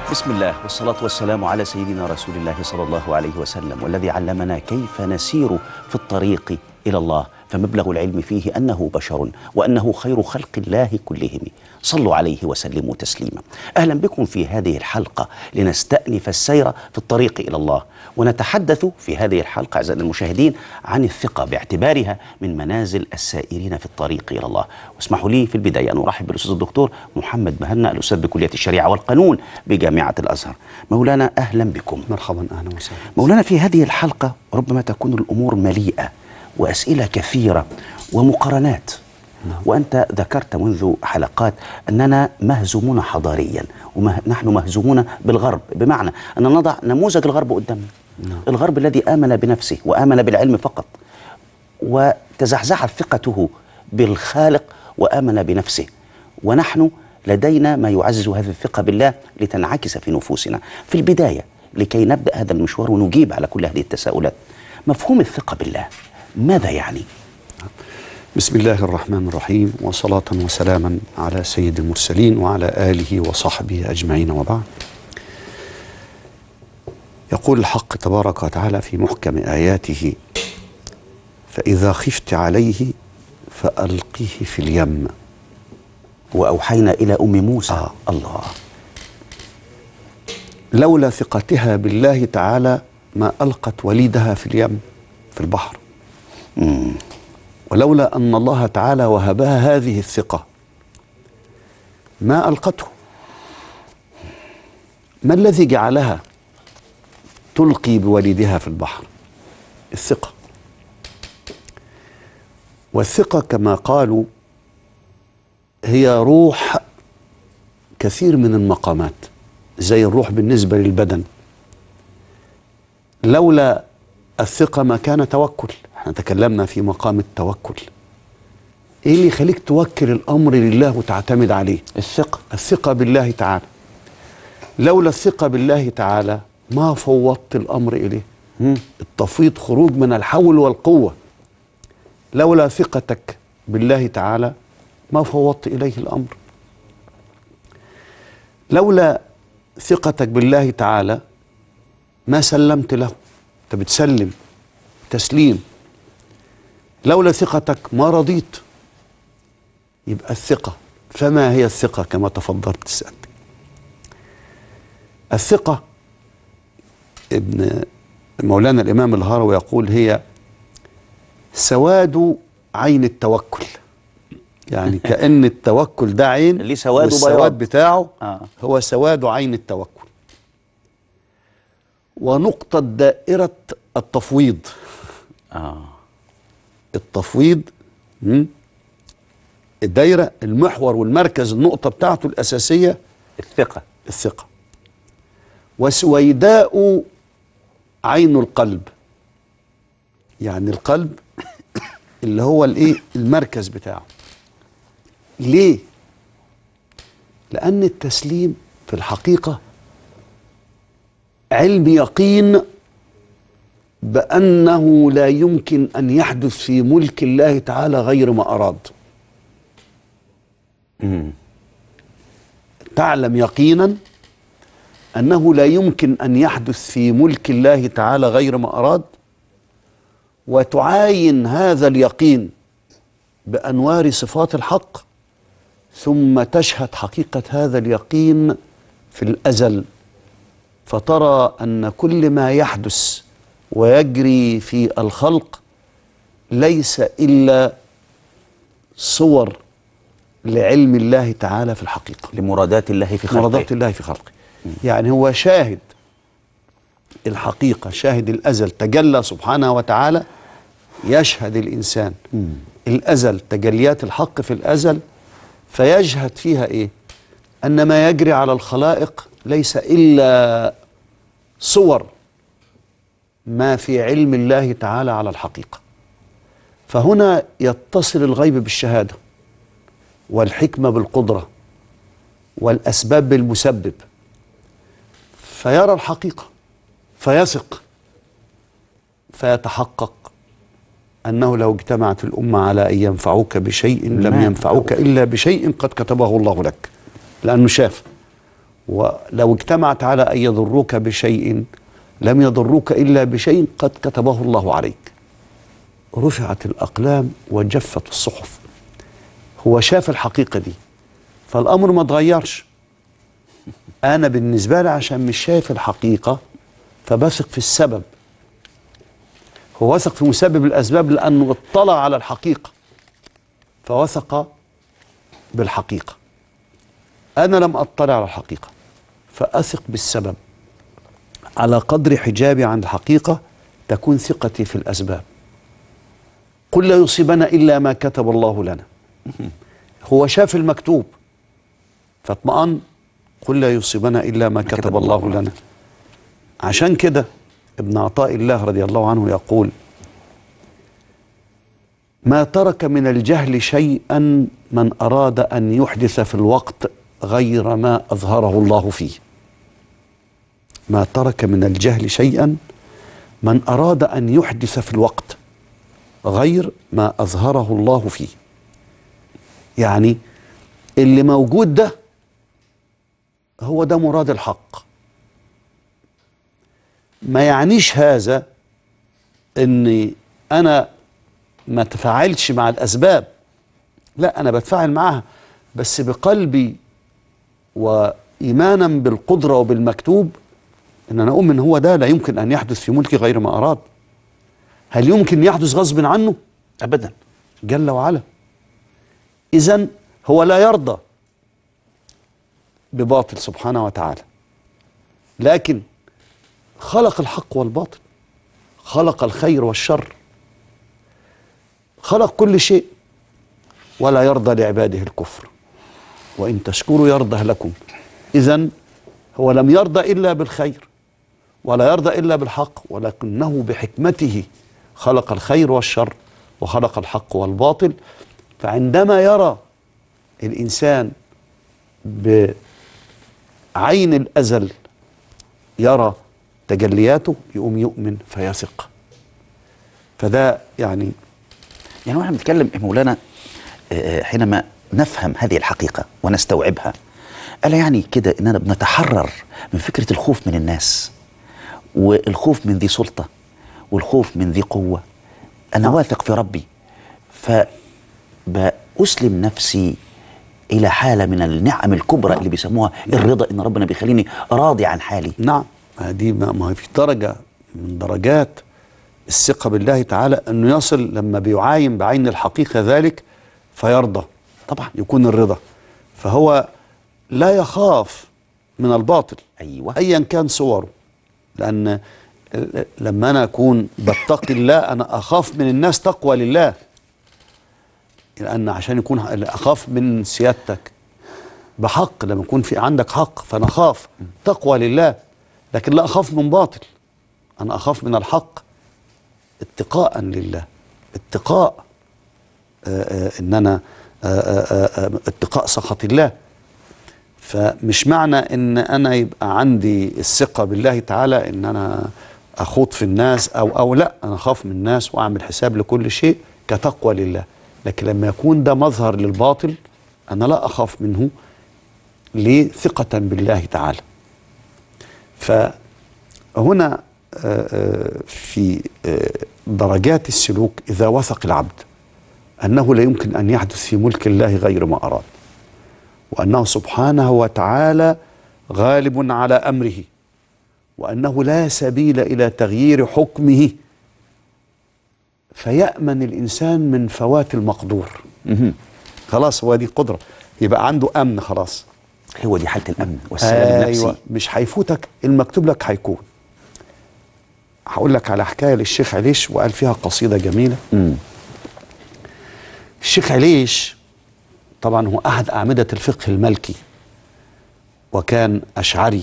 بسم الله والصلاة والسلام على سيدنا رسول الله صلى الله عليه وسلم والذي علمنا كيف نسير في الطريق إلى الله فمبلغ العلم فيه أنه بشر وأنه خير خلق الله كلهم صلوا عليه وسلموا تسليما أهلا بكم في هذه الحلقة لنستأنف السير في الطريق إلى الله ونتحدث في هذه الحلقة أعزائنا المشاهدين عن الثقة باعتبارها من منازل السائرين في الطريق إلى الله واسمحوا لي في البداية أن أرحب بالأستاذ الدكتور محمد مهنا الأستاذ بكلية الشريعة والقانون بجامعة الأزهر مولانا أهلا بكم مرحبا اهلا وسهلا مولانا في هذه الحلقة ربما تكون الأمور مليئة وأسئلة كثيرة ومقارنات وأنت ذكرت منذ حلقات أننا مهزومون حضاريا ونحن مهزومون بالغرب بمعنى أن نضع نموذج الغرب قدامنا نعم. الغرب الذي آمن بنفسه وآمن بالعلم فقط وتزحزحت ثقته بالخالق وآمن بنفسه ونحن لدينا ما يعزز هذه الثقة بالله لتنعكس في نفوسنا في البداية لكي نبدأ هذا المشوار ونجيب على كل هذه التساؤلات مفهوم الثقة بالله ماذا يعني؟ بسم الله الرحمن الرحيم وصلاة وسلاما على سيد المرسلين وعلى آله وصحبه أجمعين وبعد يقول الحق تبارك وتعالى في محكم آياته فإذا خفت عليه فألقيه في اليم وأوحينا إلى أم موسى آه. الله لولا ثقتها بالله تعالى ما ألقت وليدها في اليم في البحر مم. ولولا أن الله تعالى وهبها هذه الثقة ما ألقته ما الذي جعلها تلقي بوليدها في البحر الثقة والثقة كما قالوا هي روح كثير من المقامات زي الروح بالنسبة للبدن لولا الثقة ما كان توكل احنا تكلمنا في مقام التوكل ايه اللي يخليك توكل الامر لله وتعتمد عليه الثقة الثقة بالله تعالى لولا الثقة بالله تعالى ما فوضت الامر اليه مم. التفويض خروج من الحول والقوة لولا ثقتك بالله تعالى ما فوضت إليه الأمر لولا ثقتك بالله تعالى ما سلمت له أنت بتسلم تسليم لولا ثقتك ما رضيت يبقى الثقة فما هي الثقة كما تفضلت سألتك الثقة ابن مولانا الإمام الهروي يقول هي سواد عين التوكل يعني كأن التوكل ده عين ليه سواد والسواد وبياض. بتاعه آه. هو سواد عين التوكل ونقطة دائرة التفويض آه. التفويض مم، الدايرة المحور والمركز النقطة بتاعته الأساسية الثقة الثقة وسويداء عين القلب يعني القلب اللي هو الايه المركز بتاعه ليه لأن التسليم في الحقيقة علم يقين بأنه لا يمكن أن يحدث في ملك الله تعالى غير ما أراد مم. تعلم يقينا انه لا يمكن ان يحدث في ملك الله تعالى غير ما اراد وتعاين هذا اليقين بانوار صفات الحق ثم تشهد حقيقه هذا اليقين في الازل فترى ان كل ما يحدث ويجري في الخلق ليس الا صور لعلم الله تعالى في الحقيقه لمرادات الله في خلقه مرضات الله في خلقه يعني هو شاهد الحقيقة شاهد الأزل تجلى سبحانه وتعالى يشهد الإنسان الأزل تجليات الحق في الأزل فيشهد فيها إيه أن ما يجري على الخلائق ليس إلا صور ما في علم الله تعالى على الحقيقة فهنا يتصل الغيب بالشهادة والحكمة بالقدرة والأسباب بالمسبب فيرى الحقيقة فيثق فيتحقق أنه لو اجتمعت الأمة على أن ينفعوك بشيء لم ما ينفعوك إلا بشيء قد كتبه الله لك لأنه شاف ولو اجتمعت على أن يضروك بشيء لم يضروك إلا بشيء قد كتبه الله عليك رفعت الأقلام وجفت الصحف هو شاف الحقيقة دي فالأمر ما اتغيرش أنا بالنسبة لي عشان مش شايف الحقيقة فبثق في السبب هو وثق في مسبب الأسباب لأنه اطلع على الحقيقة فوثق بالحقيقة أنا لم أطلع على الحقيقة فأثق بالسبب على قدر حجابي عن الحقيقة تكون ثقتي في الأسباب قل لا يصيبنا إلا ما كتب الله لنا هو شاف المكتوب فاطمأن قل لا يصيبنا إلا ما كتب الله لنا عشان كده ابن عطاء الله رضي الله عنه يقول ما ترك من الجهل شيئا من أراد أن يحدث في الوقت غير ما أظهره الله فيه ما ترك من الجهل شيئا من أراد أن يحدث في الوقت غير ما أظهره الله فيه يعني اللي موجود ده هو ده مراد الحق ما يعنيش هذا اني انا ما تفاعلش مع الاسباب لا انا بتفاعل معها بس بقلبي وايمانا بالقدره وبالمكتوب ان انا اؤمن هو ده لا يمكن ان يحدث في ملكي غير ما اراد هل يمكن يحدث غصب عنه ابدا جل وعلا اذا هو لا يرضى بباطل سبحانه وتعالى لكن خلق الحق والباطل خلق الخير والشر خلق كل شيء ولا يرضى لعباده الكفر وإن تشكروا يرضى لكم إذا هو لم يرضى إلا بالخير ولا يرضى إلا بالحق ولكنه بحكمته خلق الخير والشر وخلق الحق والباطل فعندما يرى الإنسان بعين الأزل يرى تجلياته يقوم يؤمن فيثق فده يعني يعني واحنا بنتكلم يا مولانا آه، حينما نفهم هذه الحقيقة ونستوعبها ألا يعني كده إننا بنتحرر من فكرة الخوف من الناس والخوف من ذي سلطة والخوف من ذي قوة أنا واثق في ربي فبأسلم نفسي إلى حالة من النعم الكبرى اللي بيسموها الرضا إن ربنا بيخليني راضي عن حالي نعم ما دي ما ما هي في درجة من درجات الثقة بالله تعالى أنه يصل لما بيعاين بعين الحقيقة ذلك فيرضى طبعا يكون الرضا فهو لا يخاف من الباطل أيوة ايا كان صوره لان لما انا اكون بتقي الله انا اخاف من الناس تقوى لله لان عشان يكون اخاف من سيادتك بحق لما يكون في عندك حق فانا اخاف تقوى لله لكن لا اخاف من باطل انا اخاف من الحق اتقاء لله اتقاء آه، آه، ان انا آه، آه، آه، اتقاء سخط الله فمش معنى ان انا يبقى عندي الثقه بالله تعالى ان انا اخوض في الناس او او لا انا اخاف من الناس واعمل حساب لكل شيء كتقوى لله لكن لما يكون ده مظهر للباطل انا لا اخاف منه ليه ثقه بالله تعالى فهنا آه، آه، في آه، درجات السلوك اذا وثق العبد انه لا يمكن ان يحدث في ملك الله غير ما اراد وانه سبحانه وتعالى غالب على امره وانه لا سبيل الى تغيير حكمه فيامن الانسان من فوات المقدور مهم. خلاص هو دي قدره يبقى عنده امن خلاص هو دي حالة الأمن والسلام النفسي ايوه مش هيفوتك المكتوب لك هيكون هقول لك على حكايه للشيخ عليش وقال فيها قصيده جميله مم. الشيخ عليش طبعا هو احد اعمده الفقه المالكي وكان اشعري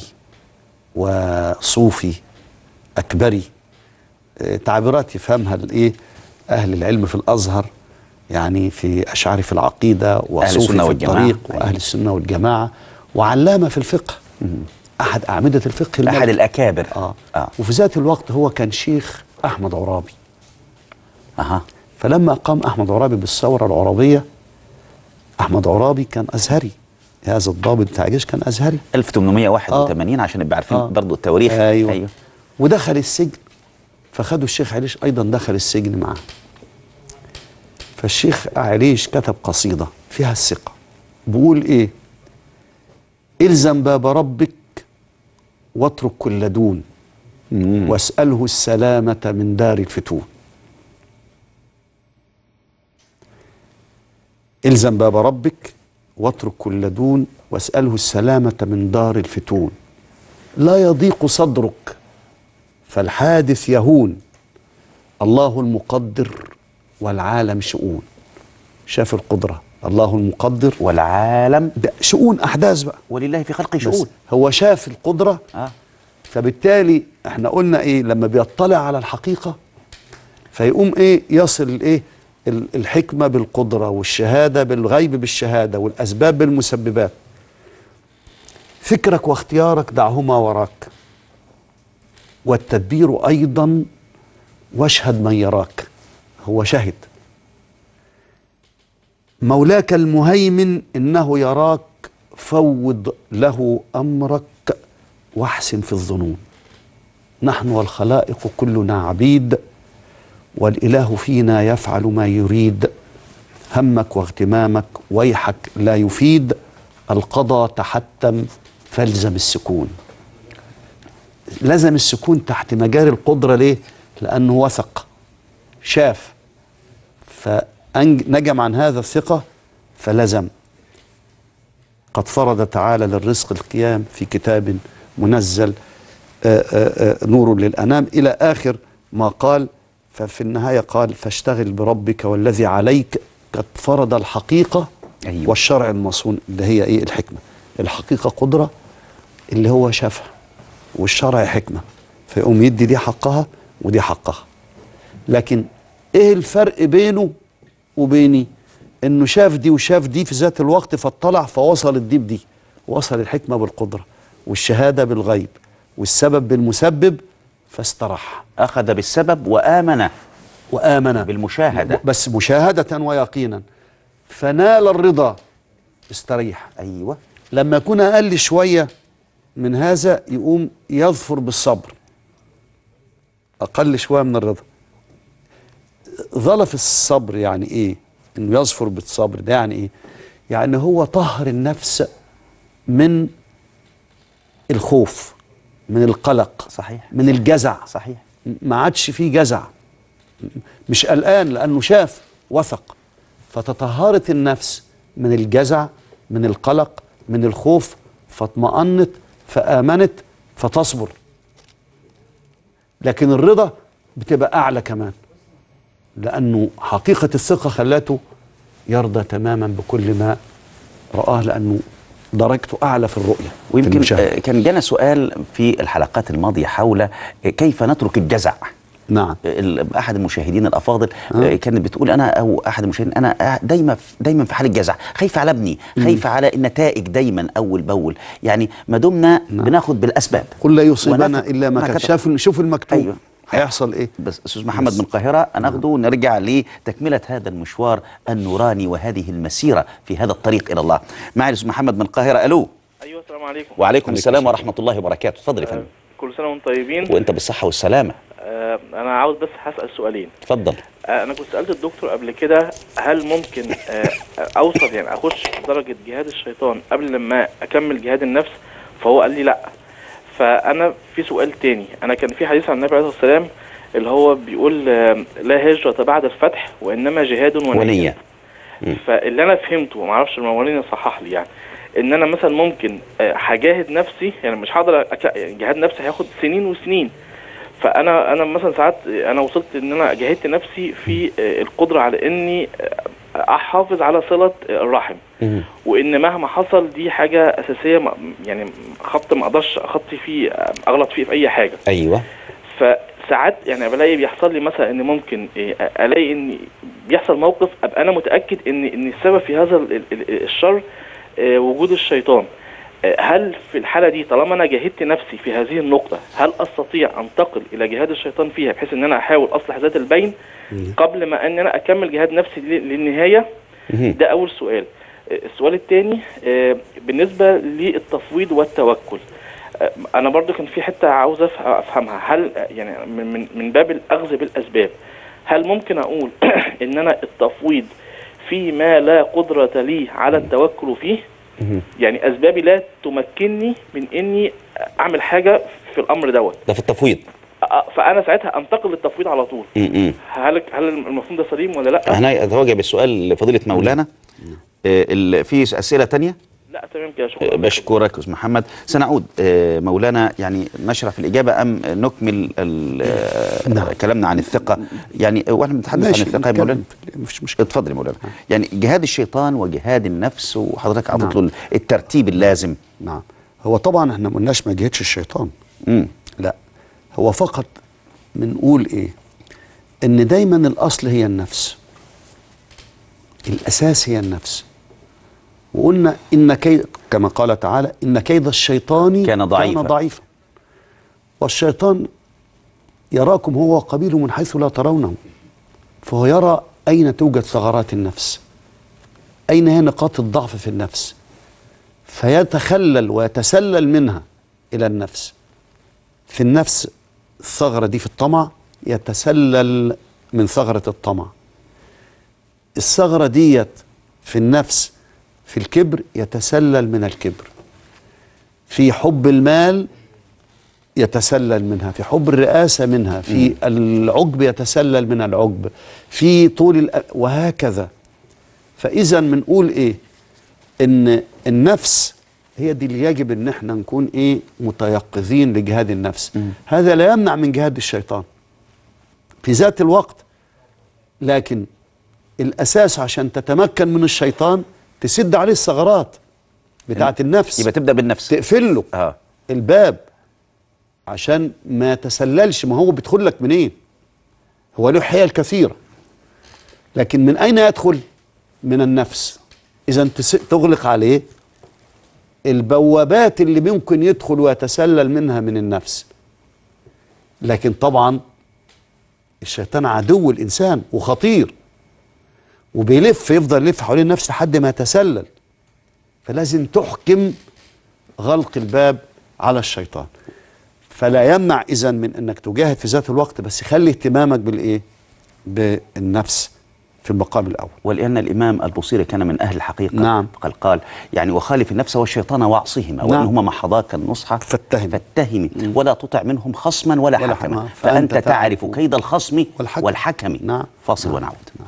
وصوفي اكبري آه، تعبيرات يفهمها الايه اهل العلم في الازهر يعني في اشعري في العقيده وصوفي السنة في والجماعة. الطريق أيوة. واهل السنه والجماعه وعلامه في الفقه احد اعمده الفقه المالكي أحد الأكابر آه. آه. وفي ذات الوقت هو كان شيخ احمد عرابي أها فلما قام احمد عرابي بالثوره العربيه احمد عرابي كان ازهري هذا الضابط بتاع الجيش كان ازهري 1881 عشان نبقى عارفين آه. برضه التواريخ ايوه, ايوه ودخل السجن فخدوا الشيخ عليش ايضا دخل السجن معاه فالشيخ عليش كتب قصيده فيها الثقه بيقول ايه الزم باب ربك واترك كل دون واساله السلامه من دار الفتون الزم باب ربك واترك كل دون واساله السلامه من دار الفتون لا يضيق صدرك فالحادث يهون الله المقدر والعالم شؤون شاف القدرة الله المقدر والعالم ده شؤون أحداث بقى ولله في خلقه بس شؤون هو شاف القدرة اه فبالتالي احنا قلنا ايه لما بيطلع على الحقيقة فيقوم ايه يصل ايه ال- الحكمة بالقدرة والشهادة بالغيب بالشهادة والأسباب بالمسببات فكرك واختيارك دعهما وراك والتدبير أيضا واشهد من يراك هو شهد مولاك المهيمن إنه يراك فوض له أمرك واحسن في الظنون نحن والخلائق كلنا عبيد والإله فينا يفعل ما يريد همك واغتمامك ويحك لا يفيد القضاء تحتم فالزم السكون لزم السكون تحت مجاري القدرة ليه؟ لأنه وثق شاف فنجم عن هذا الثقة فلزم قد فرض تعالى للرزق القيام في كتاب منزل آآ آآ نور للأنام إلى آخر ما قال ففي النهاية قال فاشتغل بربك والذي عليك قد فرض الحقيقة أيوة. والشرع المصون اللي هي إيه الحكمة الحقيقة قدرة اللي هو شافها والشرع حكمة فيقوم يدي دي حقها ودي حقها لكن ايه الفرق بينه وبيني انه شاف دي وشاف دي في ذات الوقت فاطلع فوصل دي بدي وصل الحكمة بالقدرة والشهادة بالغيب والسبب بالمسبب فاستراح اخذ بالسبب وامن وآمن بالمشاهده بس مشاهدة ويقينا فنال الرضا استريح ايوه لما يكون أقل شوية من هذا يقوم يظفر بالصبر أقل شوية من الرضا ظلف الصبر يعني إيه إنه يظفر بالصبر ده يعني إيه يعني هو طهر النفس من الخوف من القلق صحيح من الجزع صحيح ما عادش فيه جزع مش قلقان لأنه شاف وثق فتطهرت النفس من الجزع من القلق من الخوف فاطمأنت فآمنت فتصبر لكن الرضا بتبقى أعلى كمان لأنه حقيقة الثقة خلاته يرضى تماما بكل ما رآه لأنه درجته أعلى في الرؤية في ويمكن المشاهدة. آه، كان جانا سؤال في الحلقات الماضيه حول آه، كيف نترك الجزع نعم ال- احد المشاهدين الافاضل آه. آه، كانت بتقول انا او احد المشاهدين انا دايما دايما في حاله جزع خايفه على ابني خايفه على النتائج دايما اول باول يعني ما دمنا بناخد بالاسباب قل لا يصيبنا ونثق إلا ما ما كان كتب. شاف شوف المكتوب أيوه. هيحصل إيه بس استاذ محمد من القاهره هناخده ونرجع لتكمله هذا المشوار النوراني وهذه المسيره في هذا الطريق الى الله معي الاستاذ محمد من القاهره الو ايوه السلام عليكم وعليكم السلام ورحمه الله وبركاته اتفضل يا فندم كل سنه وانتم طيبين وانت بالصحه والسلامه آه انا عاوز بس هسال سؤالين اتفضل آه انا كنت سالت الدكتور قبل كده هل ممكن آه اوصل يعني اخش في درجه جهاد الشيطان قبل لما اكمل جهاد النفس فهو قال لي لا فانا في سؤال تاني انا كان في حديث عن النبي عليه الصلاه والسلام اللي هو بيقول آه لا هجرة بعد الفتح وانما جهاد ونية ونيه فاللي انا فهمته وما اعرفش الموالين يصحح لي يعني ان انا مثلا ممكن آه، هجاهد نفسي يعني مش هقدر أك... يعني جهاد نفسي هياخد سنين وسنين فانا انا مثلا ساعات آه، انا وصلت ان انا جاهدت نفسي في آه، القدره على اني آه، احافظ على صله آه، الرحم مم. وان مهما حصل دي حاجه اساسيه ما- يعني خط ما اقدرش اخطي فيه آه، اغلط فيه في اي حاجه ايوه فساعات يعني بلاقي بيحصل لي مثلا ان ممكن إيه، الاقي ان بيحصل موقف ابقى انا متاكد ان ان السبب في هذا ال- ال- الشر آه، وجود الشيطان آه، هل في الحاله دي طالما انا جاهدت نفسي في هذه النقطه هل استطيع انتقل الى جهاد الشيطان فيها بحيث ان انا احاول اصلح ذات البين قبل ما ان انا اكمل جهاد نفسي ل- للنهايه مهم. ده اول سؤال آه، السؤال الثاني بالنسبه للتفويض والتوكل آه، انا برضو كان في حته عاوز أف- افهمها هل آه، يعني من من- من باب الاخذ بالاسباب هل ممكن اقول ان انا التفويض فيما لا قدره لي على التوكل فيه يعني اسبابي لا تمكنني من اني اعمل حاجه في الامر دوت ده في التفويض أ- فانا ساعتها انتقل للتفويض على طول م-م. هل هل المفهوم ده سليم ولا لا هنا اتوجه بالسؤال لفضيله مولانا آه، ال- في اسئله تانية لا تمام كده شكرا بشكرك استاذ محمد سنعود آه، مولانا يعني نشرح في الاجابه ام نكمل ال- آه، نعم. كلامنا عن الثقه يعني واحنا بنتحدث عن ماشي الثقه يا نتكلم مولانا في- مش مشكله اتفضل يا مولانا يعني جهاد الشيطان وجهاد النفس وحضرتك اعطيت نعم. له الترتيب اللازم نعم هو طبعا احنا ما قلناش ما جهتش الشيطان امم لا هو فقط بنقول ايه ان دايما الاصل هي النفس الاساس هي النفس وقلنا ان كيد كما قال تعالى ان كيد الشيطان كان ضعيفا. كان ضعيفا والشيطان يراكم هو وقبيله من حيث لا ترونه فهو يرى اين توجد ثغرات النفس اين هي نقاط الضعف في النفس فيتخلل ويتسلل منها الى النفس في النفس الثغرة دي في الطمع يتسلل من ثغرة الطمع الثغرة ديت في النفس في الكبر يتسلل من الكبر في حب المال يتسلل منها في حب الرئاسة منها في العجب يتسلل من العجب في طول الأ- وهكذا فإذا بنقول إيه ان النفس هي دي اللي يجب ان احنا نكون ايه متيقظين لجهاد النفس هذا لا يمنع من جهاد الشيطان في ذات الوقت لكن الاساس عشان تتمكن من الشيطان تسد عليه الثغرات بتاعت النفس يبقى تبدا بالنفس تقفل له اه الباب عشان ما يتسللش ما هو بيدخل لك منين هو له حيل كثيرة لكن من أين يدخل من النفس إذا تس- تغلق عليه البوابات اللي ممكن يدخل ويتسلل منها من النفس لكن طبعا الشيطان عدو الإنسان وخطير وبيلف يفضل يلف حوالين النفس لحد ما يتسلل فلازم تحكم غلق الباب على الشيطان فلا يمنع اذا من انك تجاهد في ذات الوقت بس خلي اهتمامك بالايه بالنفس في المقام الاول ولأن الإمام البصيري كان من أهل الحقيقة نعم. قال قال يعني وخالف النفس والشيطان واعصهما نعم. وإنهما محضاك النصح فاتهم. فاتهم ولا تطع منهم خصما ولا, ولا حكما حكما. فأنت فأنت تعرف تعرف كيد الخصم والحكم. والحكم نعم. فاصل نعم. ونعود نعم.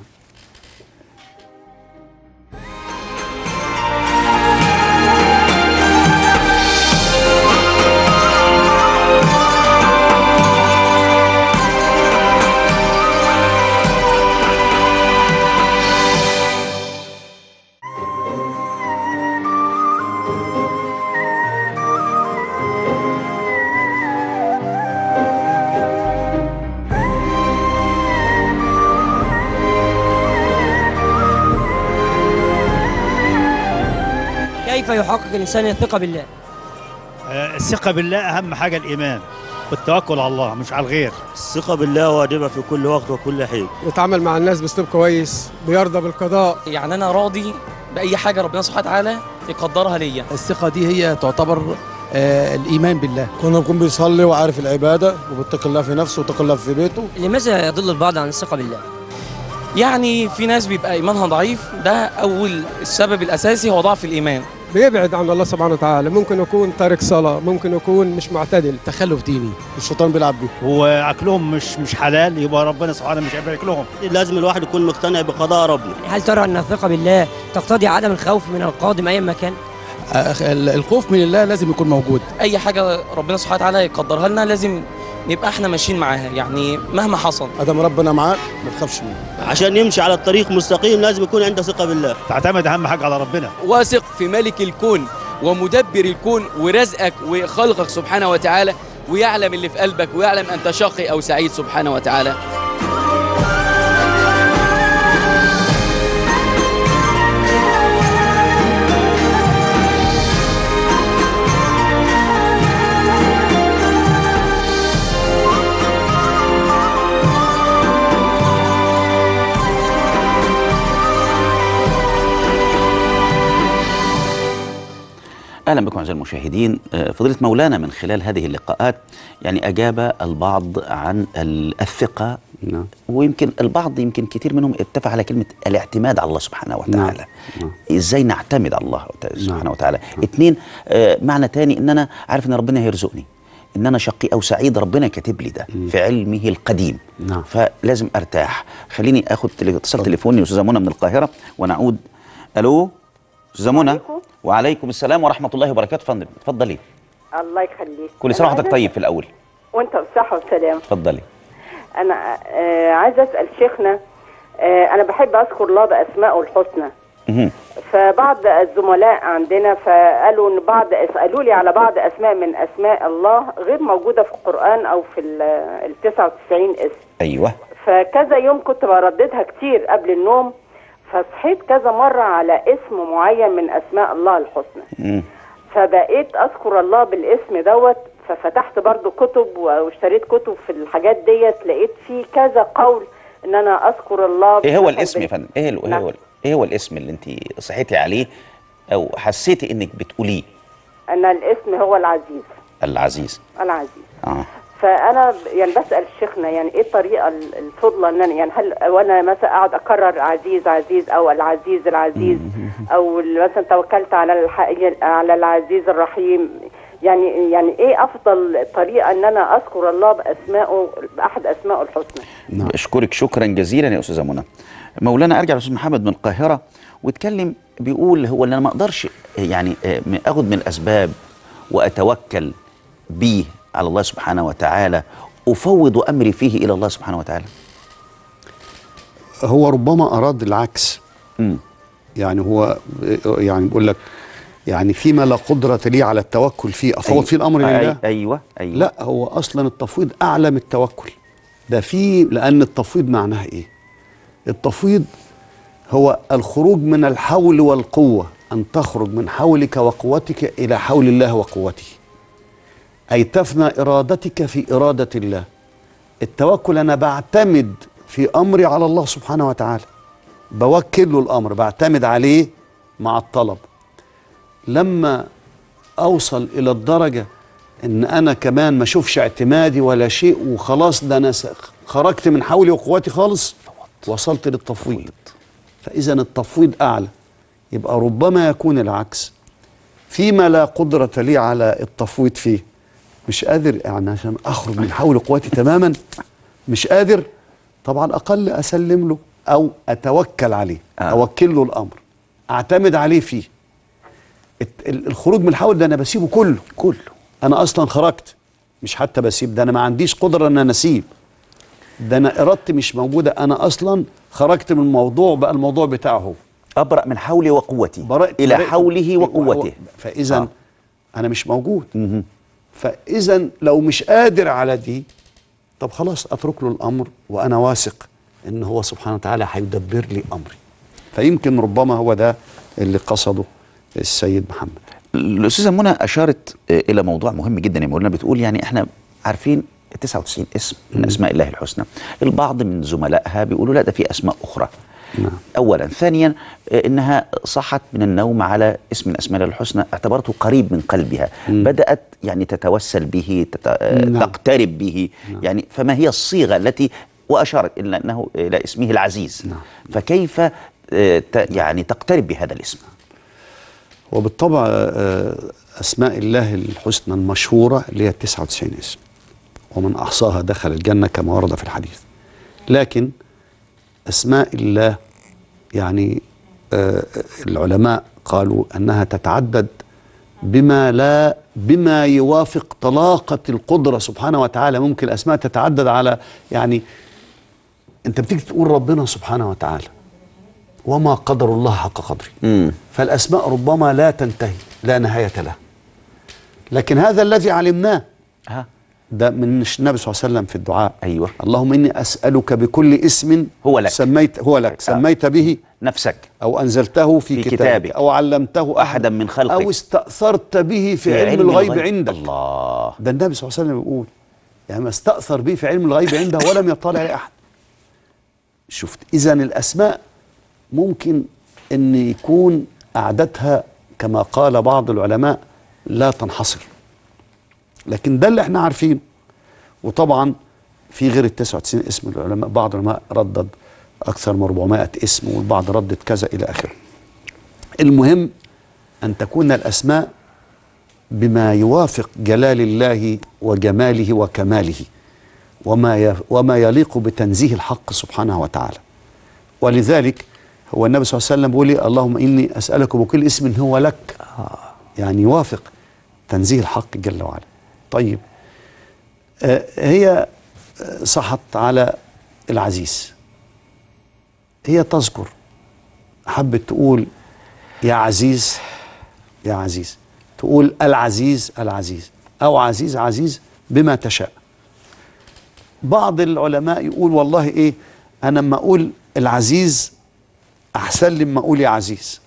كيف يحقق الإنسان الثقة بالله؟ آه، الثقة بالله أهم حاجة الإيمان والتوكل على الله مش على الغير الثقة بالله واجبة في كل وقت وكل حين يتعامل مع الناس باسلوب كويس بيرضى بالقضاء يعني انا راضي باي حاجه ربنا سبحانه وتعالى يقدرها ليا الثقة دي هي تعتبر آه الإيمان بالله كنا بيكون بيصلي وعارف العبادة وبيتقي الله في نفسه ويتقي الله في بيته لماذا يضل البعض عن الثقة بالله؟ يعني في ناس بيبقى ايمانها ضعيف ده اول السبب الاساسي هو ضعف الايمان بيبعد عن الله سبحانه وتعالى ممكن يكون تارك صلاة ممكن يكون مش معتدل تخلف ديني الشيطان بيلعب بيه وأكلهم مش مش حلال يبقى ربنا سبحانه مش هيبارك لهم لازم الواحد يكون مقتنع بقضاء ربنا هل ترى أن الثقة بالله تقتضي عدم الخوف من القادم أيا ما كان؟ آه ال- الخوف من الله لازم يكون موجود اي حاجه ربنا سبحانه وتعالى يقدرها لنا لازم نبقى احنا ماشيين معاها يعني مهما حصل ادم ربنا معاك ما تخافش منه عشان يمشي على الطريق مستقيم لازم يكون عنده ثقة بالله تعتمد أهم حاجة على ربنا واثق في ملك الكون ومدبر الكون ورزقك وخلقك سبحانه وتعالى ويعلم اللي في قلبك ويعلم أنت شقي أو سعيد سبحانه وتعالى اهلا بكم اعزائي المشاهدين آه، فضيله مولانا من خلال هذه اللقاءات يعني اجاب البعض عن ال- الثقه نعم ويمكن البعض يمكن كتير منهم اتفق على كلمه الاعتماد على الله سبحانه وتعالى نعم. ازاي نعتمد على الله وت- سبحانه وتعالى اتنين آه معنى تاني ان انا عارف ان ربنا هيرزقني ان انا شقي او سعيد ربنا كاتب لي ده في علمه القديم نعم. فلازم ارتاح خليني اخد تلي- اتصال تليفوني استاذه منى من القاهره ونعود الو استاذه منى وعليكم السلام ورحمه الله وبركاته فندم اتفضلي الله يخليك كل سنه أنا وحضرتك عايزة- طيب في الاول وانت بصحة وسلام اتفضلي انا آه عايزه اسال شيخنا آه انا بحب اذكر الله باسمائه الحسنى مهم. فبعض الزملاء عندنا فقالوا ان بعض قالوا لي على بعض اسماء من اسماء الله غير موجوده في القران او في ال ال 99 اسم ايوه فكذا يوم كنت برددها كتير قبل النوم فصحيت كذا مره على اسم معين من اسماء الله الحسنى مم. فبقيت اذكر الله بالاسم دوت ففتحت برضو كتب واشتريت كتب في الحاجات ديت لقيت في كذا قول ان انا اذكر الله ايه هو مثلاً الاسم يا بال- فندم ايه هو ايه نعم. هو ايه هو الاسم اللي انت صحيتي عليه او حسيتي انك بتقوليه ان الاسم هو العزيز العزيز العزيز اه فانا ب- يعني بسال شيخنا يعني ايه الطريقه ال- الفضلى ان انا يعني هل وانا مثلا اقعد اكرر عزيز عزيز او العزيز العزيز او مثلا توكلت على الحي على العزيز الرحيم يعني يعني ايه افضل طريقه ان انا اذكر الله باسمائه باحد اسمائه الحسنى اشكرك شكرا جزيلا يا استاذه منى مولانا ارجع لاستاذ محمد من القاهره واتكلم بيقول هو ان انا ما اقدرش يعني آه، م- اخد من الاسباب واتوكل بيه على الله سبحانه وتعالى افوض امري فيه الى الله سبحانه وتعالى هو ربما اراد العكس مم. يعني هو يعني بيقول لك يعني فيما لا قدرة لي على التوكل فيه أفوض أيوة. فيه الأمر لله أي- ايوه ايوه لا هو أصلا التفويض أعلى من التوكل ده فيه لأن التفويض معناها إيه التفويض هو الخروج من الحول والقوة أن تخرج من حولك وقوتك إلى حول الله وقوته أي تفنى إرادتك في إرادة الله التوكل أنا بعتمد في أمري على الله سبحانه وتعالى بوكل له الأمر بعتمد عليه مع الطلب لما أوصل إلى الدرجة إن أنا كمان ما أشوفش اعتمادي ولا شيء وخلاص ده أنا س- خرجت من حولي وقوتي خالص وصلت للتفويض فإذا التفويض أعلى يبقى ربما يكون العكس فيما لا قدرة لي على التفويض فيه مش قادر يعني عشان أخرج من حول قوتي تماما مش قادر طبعا أقل أسلم له أو أتوكل عليه آه. أوكل له الأمر أعتمد عليه فيه الت- ال- الخروج من الحول ده أنا بسيبه كله كله أنا أصلا خرجت مش حتى بسيب ده أنا ما عنديش قدرة أن أنا أسيب ده أنا إرادتي مش موجودة أنا أصلا خرجت من الموضوع بقى الموضوع بتاعه هو ابرا من حولي وقوتي برأت الى برأت- حوله وقوته فاذا آه. آه. انا مش موجود مهم. فاذا لو مش قادر على دي طب خلاص اترك له الامر وانا واثق ان هو سبحانه وتعالى هيدبر لي امري فيمكن ربما هو ده اللي قصده السيد محمد الاستاذه منى اشارت آه، الى موضوع مهم جدا يا مولانا بتقول يعني احنا عارفين 99 اسم من اسماء الله الحسنى البعض من زملائها بيقولوا لا ده في اسماء اخرى نعم. اولا ثانيا آه، انها صحت من النوم على اسم من اسماء الله الحسنى اعتبرته قريب من قلبها بدات يعني تتوسل به تت... آه، نعم. تقترب به يعني فما هي الصيغه التي واشارت الى انه الى اسمه العزيز نعم. فكيف آه، ت... يعني تقترب بهذا الاسم وبالطبع آه، اسماء الله الحسنى المشهوره اللي هي 99 اسم ومن احصاها دخل الجنه كما ورد في الحديث لكن اسماء الله يعني آه، العلماء قالوا انها تتعدد بما لا بما يوافق طلاقه القدره سبحانه وتعالى ممكن الاسماء تتعدد على يعني انت بتيجي تقول ربنا سبحانه وتعالى وما قدر الله حق قدره مم. فالأسماء ربما لا تنتهي لا نهاية لها لكن هذا الذي علمناه ها ده من النبي صلى الله عليه وسلم في الدعاء ايوه اللهم إني أسألك بكل اسم هو لك. سميت هو لك سميت به نفسك أو أنزلته في, في كتابك, كتابك. أو علمته احدا من خلقك أو استأثرت به في, علم, الغيب عندك الله ده النبي صلى الله عليه وسلم بيقول يعني ما استأثر به في علم الغيب عنده ولم يطلع عليه أحد شفت إذا الأسماء ممكن أن يكون أعدادها كما قال بعض العلماء لا تنحصر لكن ده اللي احنا عارفينه وطبعا في غير ال 99 اسم العلماء بعض العلماء ردد اكثر من 400 اسم والبعض ردد كذا الى اخره المهم ان تكون الاسماء بما يوافق جلال الله وجماله وكماله وما ي- وما يليق بتنزيه الحق سبحانه وتعالى ولذلك هو النبي صلى الله عليه وسلم بيقول لي اللهم اني اسالك بكل اسم هو لك يعني يوافق تنزيه الحق جل وعلا طيب آه، هي آه، صحت على العزيز هي تذكر حبت تقول يا عزيز يا عزيز تقول العزيز العزيز او عزيز عزيز بما تشاء بعض العلماء يقول والله ايه انا لما اقول العزيز احسن لي لما اقول يا عزيز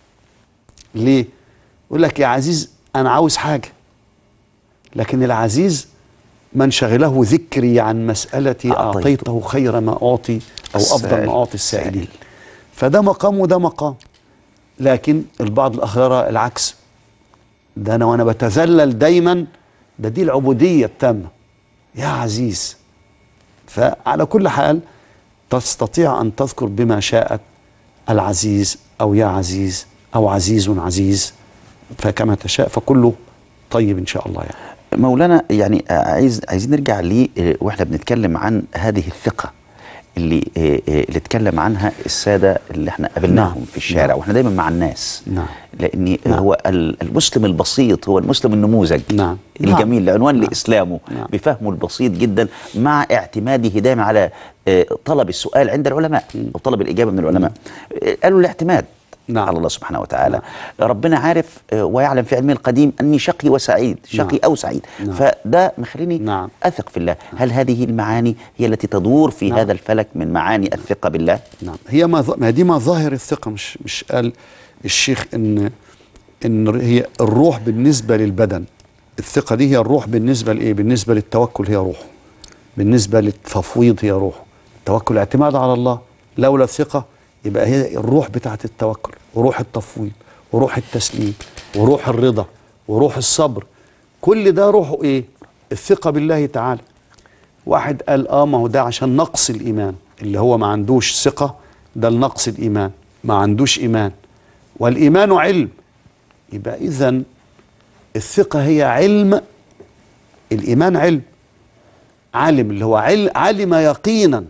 ليه يقول لك يا عزيز انا عاوز حاجه لكن العزيز من شغله ذكري عن مسألتي أعطيته خير ما أعطي أو أفضل السائل. ما أعطي السائلين فده مقام وده مقام لكن البعض الآخر يرى العكس ده أنا وأنا بتذلل دايما ده دي العبودية التامة يا عزيز فعلى كل حال تستطيع أن تذكر بما شاءت العزيز أو يا عزيز أو عزيز عزيز فكما تشاء فكله طيب إن شاء الله يعني مولانا يعني عايز عايزين نرجع ليه آه، واحنا بنتكلم عن هذه الثقه اللي آه، آه، اللي اتكلم عنها الساده اللي احنا قابلناهم نعم. في الشارع نعم. واحنا دايما مع الناس نعم لان نعم. هو ال- المسلم البسيط هو المسلم النموذج نعم الجميل لعنوان نعم. لاسلامه نعم. بفهمه البسيط جدا مع اعتماده دايما على آه، طلب السؤال عند العلماء او طلب الاجابه من العلماء آه، قالوا الاعتماد نعم. على الله سبحانه وتعالى ربنا عارف آه، ويعلم في علمه القديم اني شقي وسعيد شقي نعم. او سعيد نعم. فده مخليني نعم. اثق في الله هل هذه المعاني هي التي تدور في نعم. هذا الفلك من معاني الثقه بالله نعم هي ما ظ- ما دي مظاهر الثقة مش مش قال الشيخ ان ان هي الروح بالنسبة للبدن الثقة دي هي الروح بالنسبة لايه بالنسبة للتوكل هي روح بالنسبة للتفويض هي روح التوكل اعتماد على الله لولا الثقة يبقى هي الروح بتاعت التوكل وروح التفويض وروح التسليم وروح الرضا وروح الصبر كل ده روحه ايه الثقة بالله تعالى واحد قال اه ما هو ده عشان نقص الايمان اللي هو ما عندوش ثقه ده النقص الايمان ما عندوش ايمان والايمان علم يبقى اذا الثقه هي علم الايمان علم عالم اللي هو عل علم يقينا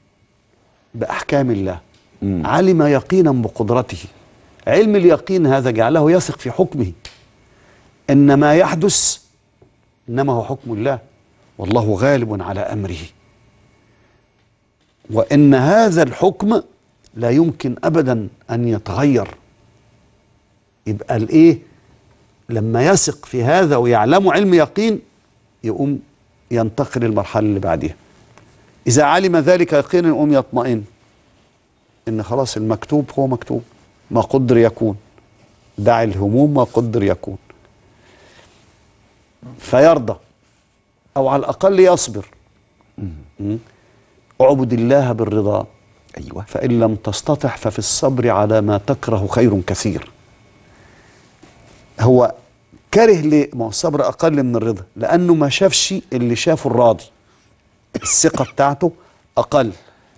باحكام الله علم يقينا بقدرته علم اليقين هذا جعله يثق في حكمه ان ما يحدث انما هو حكم الله والله غالب على امره وان هذا الحكم لا يمكن ابدا ان يتغير يبقى الايه لما يثق في هذا ويعلمه علم يقين يقوم ينتقل للمرحله اللي بعدها اذا علم ذلك يقينا يقوم يطمئن ان خلاص المكتوب هو مكتوب ما قدر يكون دع الهموم ما قدر يكون فيرضى او على الاقل يصبر مم. اعبد الله بالرضا ايوه فان لم تستطع ففي الصبر على ما تكره خير كثير هو كره ليه ما هو الصبر اقل من الرضا لانه ما شافش اللي شافه الراضي الثقه بتاعته اقل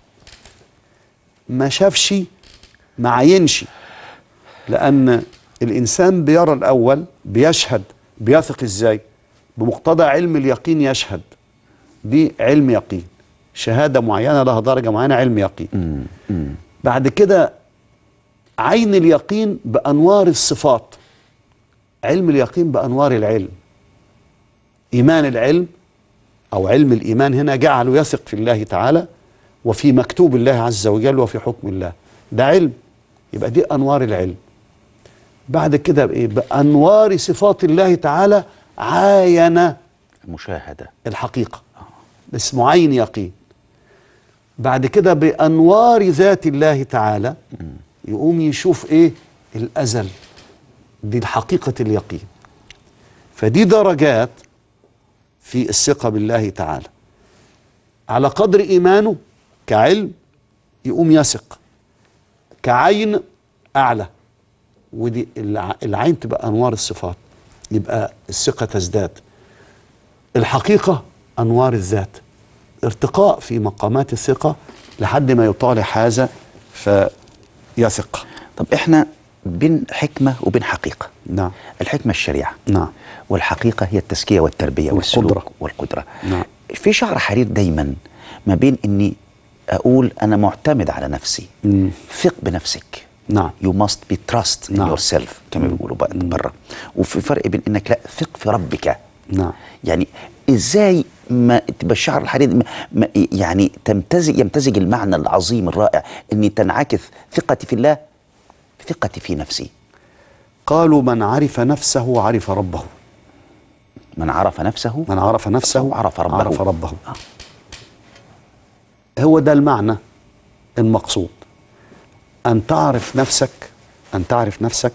ما شافش ما عينش لان الانسان بيرى الاول بيشهد بيثق ازاي بمقتضى علم اليقين يشهد دي علم يقين شهاده معينه لها درجه معينه علم يقين بعد كده عين اليقين بانوار الصفات علم اليقين بانوار العلم ايمان العلم او علم الايمان هنا جعله يثق في الله تعالى وفي مكتوب الله عز وجل وفي حكم الله ده علم يبقى دي انوار العلم بعد كده بايه بانوار صفات الله تعالى عاين المشاهده الحقيقه اسمه عين يقين بعد كده بانوار ذات الله تعالى يقوم يشوف ايه الازل دي الحقيقه اليقين فدي درجات في الثقه بالله تعالى على قدر ايمانه كعلم يقوم يثق كعين اعلى ودي الع- العين تبقى انوار الصفات يبقى الثقة تزداد الحقيقة أنوار الذات ارتقاء في مقامات الثقة لحد ما يطالع هذا فيثق طب احنا بين حكمة وبين حقيقة نعم الحكمة الشريعة نعم والحقيقة هي التزكية والتربية والسلوك والقدرة. والقدرة نعم في شعر حرير دايما ما بين اني اقول انا معتمد على نفسي مم. ثق بنفسك نعم you must be trust in نعم. yourself كما بيقولوا بقى بره وفي فرق بين انك لا ثق في ربك نعم يعني ازاي ما تبقى الشعر الحريري ما ما يعني تمتزج يمتزج المعنى العظيم الرائع اني تنعكس ثقتي في الله ثقتي في نفسي قالوا من عرف نفسه عرف ربه من عرف نفسه من عرف نفسه عرف ربه. عرف ربه هو ده المعنى المقصود أن تعرف نفسك أن تعرف نفسك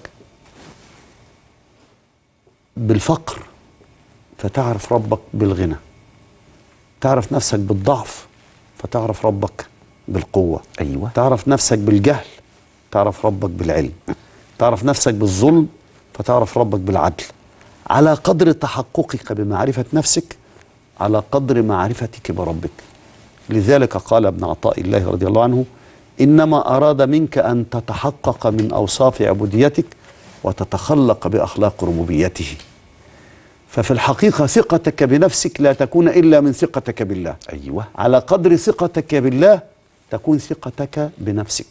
بالفقر فتعرف ربك بالغنى تعرف نفسك بالضعف فتعرف ربك بالقوة ايوه تعرف نفسك بالجهل تعرف ربك بالعلم تعرف نفسك بالظلم فتعرف ربك بالعدل على قدر تحققك بمعرفة نفسك على قدر معرفتك بربك لذلك قال ابن عطاء الله رضي الله عنه إنما أراد منك أن تتحقق من أوصاف عبوديتك وتتخلق بأخلاق ربوبيته ففي الحقيقة ثقتك بنفسك لا تكون إلا من ثقتك بالله ايوه على قدر ثقتك بالله تكون ثقتك بنفسك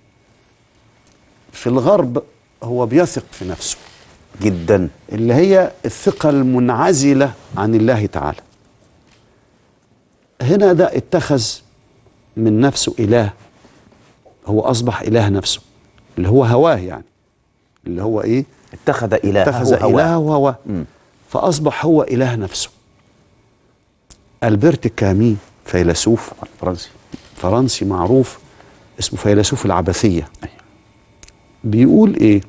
في الغرب هو بيثق في نفسه جدا اللي هي الثقة المنعزلة عن الله تعالى هنا ده اتخذ من نفسه إله هو أصبح إله نفسه اللي هو هواه يعني اللي هو إيه اتخذ الهه اتخذ هواه. إلهه هواه مم. فأصبح هو إله نفسه ألبرت كامي فيلسوف فرنسي فرنسي معروف اسمه فيلسوف العبثية بيقول ايه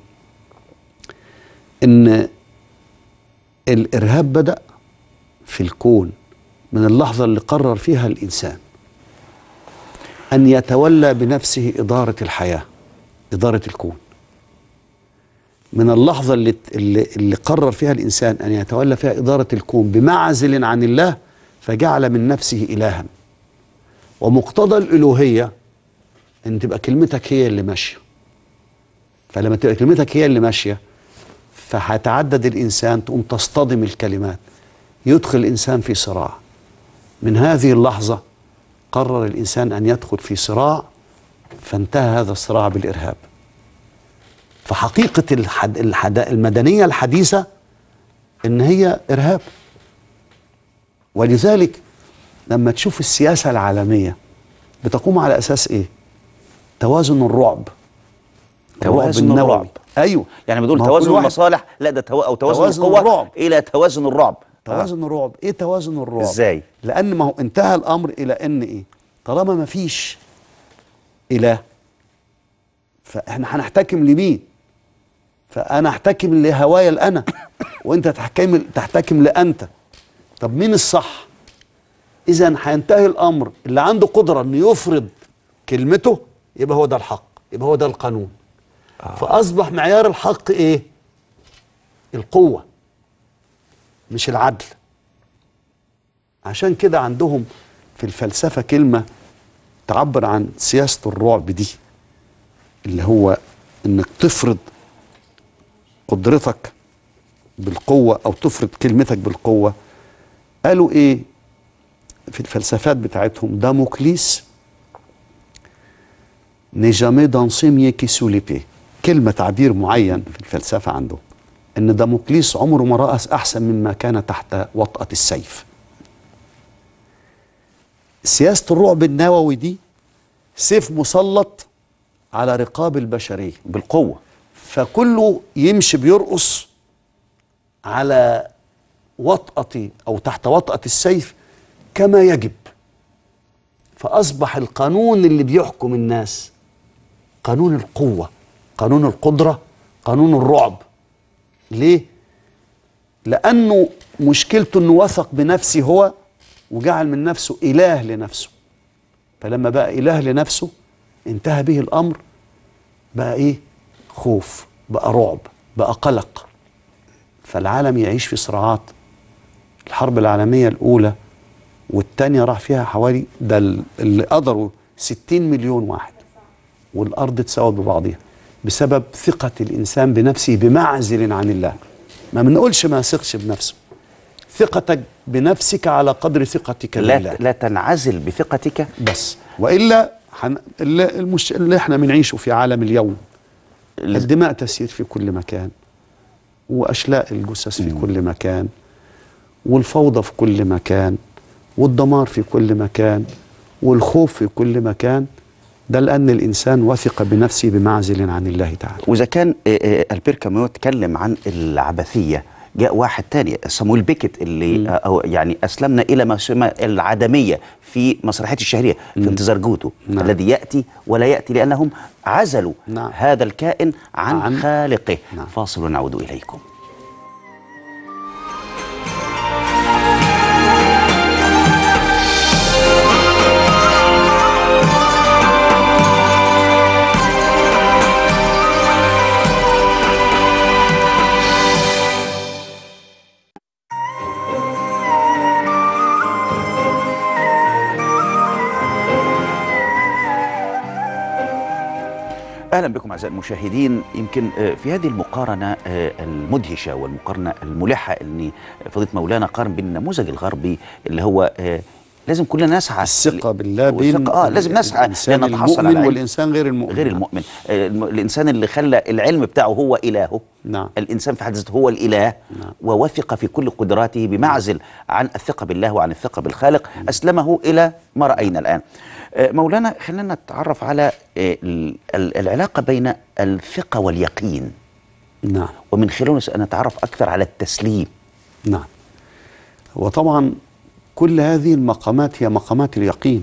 ان الارهاب بدأ في الكون من اللحظة اللي قرر فيها الانسان ان يتولى بنفسه إدارة الحياة إدارة الكون من اللحظة اللي, اللي, اللي قرر فيها الإنسان أن يتولى فيها إدارة الكون بمعزل عن الله فجعل من نفسه إلها ومقتضى الألوهية أن تبقى كلمتك هي اللي ماشية فلما تبقى كلمتك هي اللي ماشية فهتعدد الإنسان تقوم تصطدم الكلمات يدخل الإنسان في صراع من هذه اللحظة قرر الإنسان أن يدخل في صراع فانتهى هذا الصراع بالإرهاب فحقيقة الحد الحد المدنية الحديثة إن هي إرهاب ولذلك لما تشوف السياسة العالمية بتقوم على أساس إيه؟ توازن الرعب توازن النووي. الرعب. أيوه يعني بدول ما هو توازن كل واحد- المصالح لا ده تو... او توازن, توازن القوة الرعب. الى توازن الرعب توازن الرعب ايه توازن الرعب إزاي؟ لان ما هو انتهى الامر الى ان ايه طالما ما فيش اله فاحنا هنحتكم لمين فانا احتكم لهوايا الانا وانت تحكم تحتكم لانت طب مين الصح اذا هينتهي الامر اللي عنده قدره انه يفرض كلمته يبقى هو ده الحق يبقى هو ده القانون فاصبح معيار الحق ايه القوه مش العدل عشان كده عندهم في الفلسفة كلمة تعبر عن سياسة الرعب دي اللي هو انك تفرض قدرتك بالقوة او تفرض كلمتك بالقوة قالوا ايه في الفلسفات بتاعتهم داموكليس نجامي دانسيمي كي سوليبي كلمة تعبير معين في الفلسفة عندهم ان داموكليس عمره ما رأس احسن مما كان تحت وطأة السيف سياسة الرعب النووي دي سيف مسلط على رقاب البشرية بالقوة فكله يمشي بيرقص على وطأة أو تحت وطأة السيف كما يجب فأصبح القانون اللي بيحكم الناس قانون القوة قانون القدرة قانون الرعب ليه؟ لأنه مشكلته أنه وثق بنفسه هو وجعل من نفسه إله لنفسه فلما بقى إله لنفسه انتهى به الأمر بقى إيه؟ خوف بقى رعب بقى قلق فالعالم يعيش في صراعات الحرب العالمية الأولى والتانية راح فيها حوالي ده ال- اللي قدروا 60 مليون واحد والأرض تساوت ببعضها بسبب ثقة الإنسان بنفسه بمعزل عن الله ما بنقولش ما يثقش بنفسه ثقتك بنفسك على قدر ثقتك لا بالله لا تنعزل بثقتك بس والا حن... اللي, المش... اللي احنا بنعيشه في عالم اليوم الدماء تسير في كل مكان واشلاء الجثث في كل مكان والفوضى في كل مكان والدمار في كل مكان والخوف في كل مكان ده لان الانسان وثق بنفسه بمعزل عن الله تعالى واذا كان آه، آه، البير كاميو اتكلم عن العبثيه جاء واحد تاني صامويل بيكت اللي آه، أو يعني اسلمنا الى ما يسمى العدميه في مسرحيه الشهريه في انتظار جوتو نعم. الذي ياتي ولا ياتي لانهم عزلوا نعم. هذا الكائن عن, عن- عن خالقه نعم. فاصل ونعود اليكم اهلا بكم اعزائي المشاهدين يمكن آه، في هذه المقارنه آه، المدهشه والمقارنه الملحه ان فضيله مولانا قارن بين النموذج الغربي اللي هو آه، لازم كلنا نسعى الثقة بالله بين والثقة- اه لازم نسعى الإنسان لنتحصل على المؤمن العلم. والإنسان غير المؤمن غير المؤمن آه، الم- الانسان اللي خلى العلم بتاعه هو الهه نعم الانسان في حد ذاته هو الاله نعم. ووثق في كل قدراته بمعزل عن الثقه بالله وعن الثقه بالخالق اسلمه الى ما راينا الان آه، مولانا خلينا نتعرف على آه، ال- ال- العلاقه بين الثقه واليقين نعم ومن خلاله سنتعرف اكثر على التسليم نعم وطبعا كل هذه المقامات هي مقامات اليقين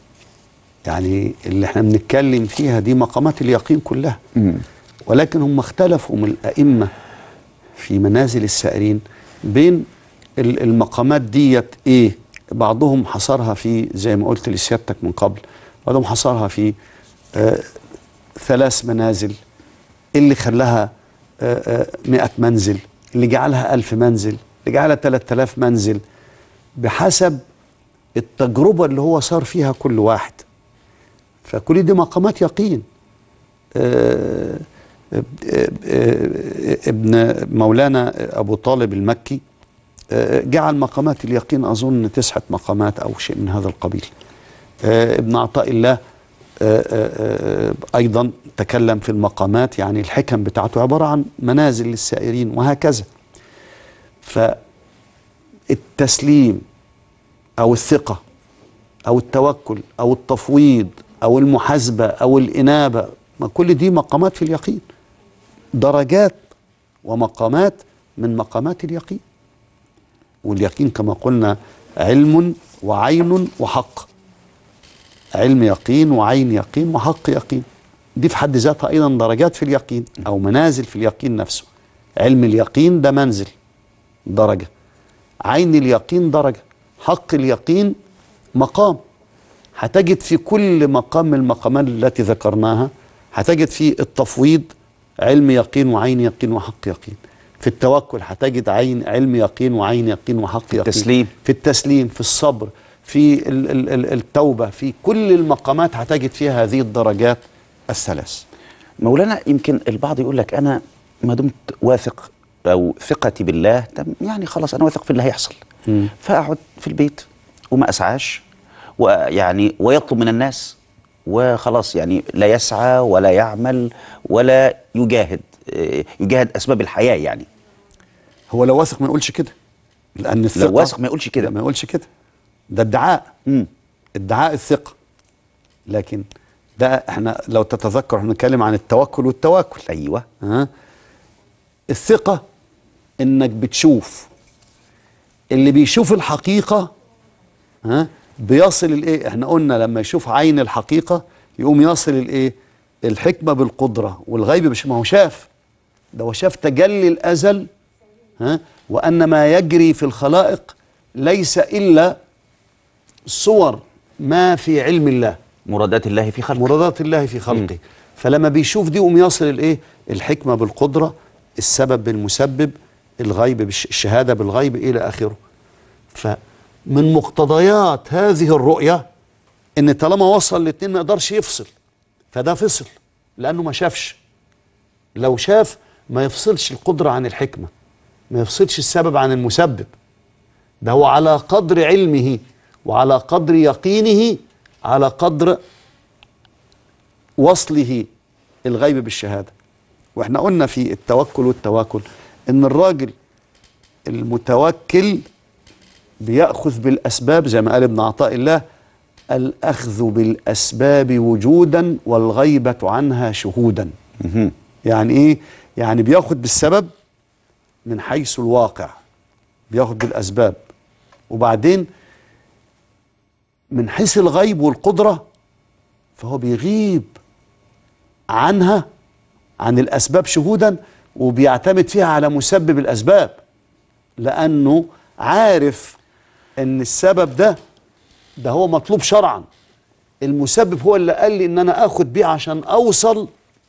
يعني اللي احنا بنتكلم فيها دي مقامات اليقين كلها ولكن هم اختلفوا من الأئمة في منازل السائرين بين ال- المقامات ديت ايه بعضهم حصرها في زي ما قلت لسيادتك من قبل بعضهم حصرها في آه ثلاث منازل اللي خلاها آه آه مئة منزل اللي جعلها ألف منزل اللي جعلها 3000 منزل بحسب التجربة اللي هو صار فيها كل واحد فكل دي مقامات يقين آه، آه، آه، ابن مولانا أبو طالب المكي آه، جعل مقامات اليقين أظن تسعة مقامات أو شيء من هذا القبيل آه، ابن عطاء الله آه، آه، آه، أيضا تكلم في المقامات يعني الحكم بتاعته عبارة عن منازل للسائرين وهكذا فالتسليم أو الثقة أو التوكل أو التفويض أو المحاسبة أو الإنابة ما كل دي مقامات في اليقين درجات ومقامات من مقامات اليقين واليقين كما قلنا علم وعين وحق علم يقين وعين يقين وحق يقين دي في حد ذاتها أيضا درجات في اليقين أو منازل في اليقين نفسه علم اليقين ده منزل درجة عين اليقين درجة حق اليقين مقام هتجد في كل مقام من المقامات التي ذكرناها هتجد في التفويض علم يقين وعين يقين وحق يقين في التوكل هتجد عين علم يقين وعين يقين وحق يقين التسليم. في التسليم في الصبر في ال ال ال التوبة في كل المقامات هتجد فيها هذه الدرجات الثلاث مولانا يمكن البعض يقول لك انا ما دمت واثق او ثقتي بالله طب يعني خلاص انا واثق في اللي هيحصل فاقعد في البيت وما اسعاش ويعني ويطلب من الناس وخلاص يعني لا يسعى ولا يعمل ولا يجاهد آه، يجاهد اسباب الحياه يعني هو لو واثق ما يقولش كده لأن الثقة لو واثق ما يقولش كده ما يقولش كده ده ادعاء مم. ادعاء الثقة لكن ده احنا لو تتذكر احنا بنتكلم عن التوكل والتواكل ايوه ها الثقة انك بتشوف اللي بيشوف الحقيقة ها بيصل الايه احنا قلنا لما يشوف عين الحقيقة يقوم يصل الايه الحكمة بالقدرة والغيب مش ما هو شاف ده هو شاف تجلي الازل ها وان ما يجري في الخلائق ليس الا صور ما في علم الله مرادات الله في خلقه مرادات الله في خلقه فلما بيشوف دي يقوم يصل الايه الحكمه بالقدره السبب بالمسبب الغيب بالش- الشهاده بالغيب الى اخره فمن مقتضيات هذه الرؤيه ان طالما وصل الاثنين ما يقدرش يفصل فده فصل لانه ما شافش لو شاف ما يفصلش القدره عن الحكمه ما يفصلش السبب عن المسبب ده هو على قدر علمه وعلى قدر يقينه على قدر وصله الغيب بالشهاده واحنا قلنا في التوكل والتواكل ان الراجل المتوكل بيأخذ بالأسباب زي ما قال ابن عطاء الله الأخذ بالأسباب وجودا والغيبة عنها شهودا يعني إيه؟ يعني بياخد بالسبب من حيث الواقع بياخد بالأسباب وبعدين من حيث الغيب والقدرة فهو بيغيب عنها عن الأسباب شهودا وبيعتمد فيها على مسبب الأسباب لأنه عارف ان السبب ده ده هو مطلوب شرعا المسبب هو اللي قال لي ان انا اخد بيه عشان اوصل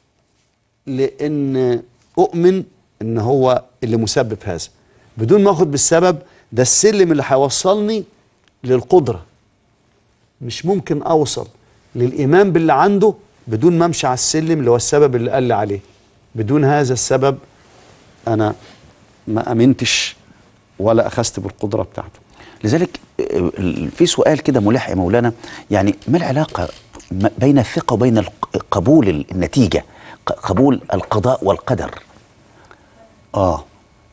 لان اؤمن ان هو اللي مسبب هذا بدون ما اخد بالسبب ده السلم اللي هيوصلني للقدره مش ممكن اوصل للايمان باللي عنده بدون ما امشي على السلم اللي هو السبب اللي قال لي عليه بدون هذا السبب انا ما امنتش ولا اخذت بالقدره بتاعته لذلك آه، في سؤال كده ملح يا مولانا يعني ما العلاقة م- بين الثقة وبين الق- قبول النتيجة ق- قبول القضاء والقدر اه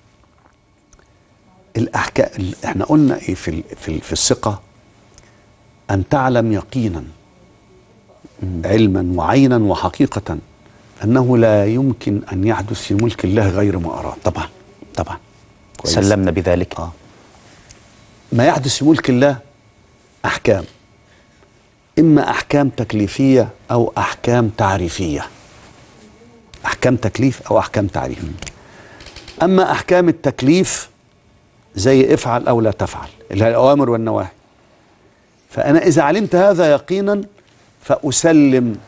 الاحكام احنا قلنا ايه في ال... في ال... في الثقه ان تعلم يقينا علما وعينا وحقيقه انه لا يمكن ان يحدث في ملك الله غير ما اراد طبعا طبعا كويس. سلمنا بذلك آه. ما يحدث في ملك الله احكام اما احكام تكليفيه او احكام تعريفيه احكام تكليف او احكام تعريف اما احكام التكليف زي افعل او لا تفعل اللي هي الاوامر والنواهي فانا اذا علمت هذا يقينا فاسلم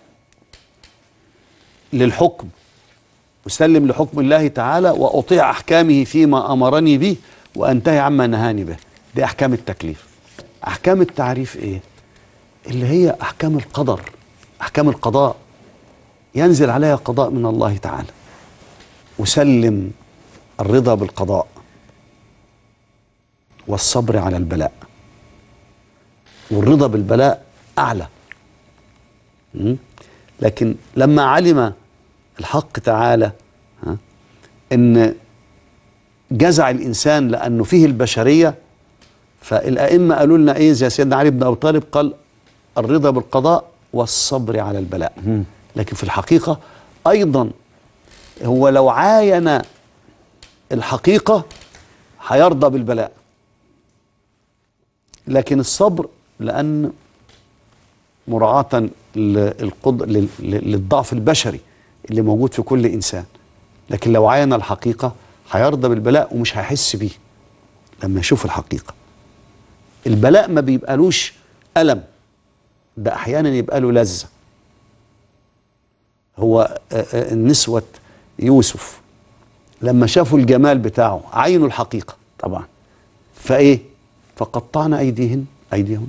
للحكم اسلم لحكم الله تعالى واطيع احكامه فيما امرني به وانتهي عما نهاني به دي احكام التكليف احكام التعريف ايه اللي هي احكام القدر احكام القضاء ينزل عليها قضاء من الله تعالى اسلم الرضا بالقضاء والصبر على البلاء والرضا بالبلاء اعلى م? لكن لما علم الحق تعالى ها ان جزع الانسان لانه فيه البشريه فالائمه قالوا لنا ايه زي سيدنا علي بن ابي طالب قال الرضا بالقضاء والصبر على البلاء لكن في الحقيقه ايضا هو لو عاين الحقيقه هيرضى بالبلاء لكن الصبر لان مراعاه للقض... لل- لل- للضعف البشري اللي موجود في كل انسان لكن لو عاين الحقيقه هيرضى بالبلاء ومش هيحس بيه لما يشوف الحقيقه البلاء ما بيبقالوش الم ده احيانا يبقى له لذه هو آه، آه، النسوه يوسف لما شافوا الجمال بتاعه عينوا الحقيقه طبعا فايه فقطعنا ايديهن ايديهم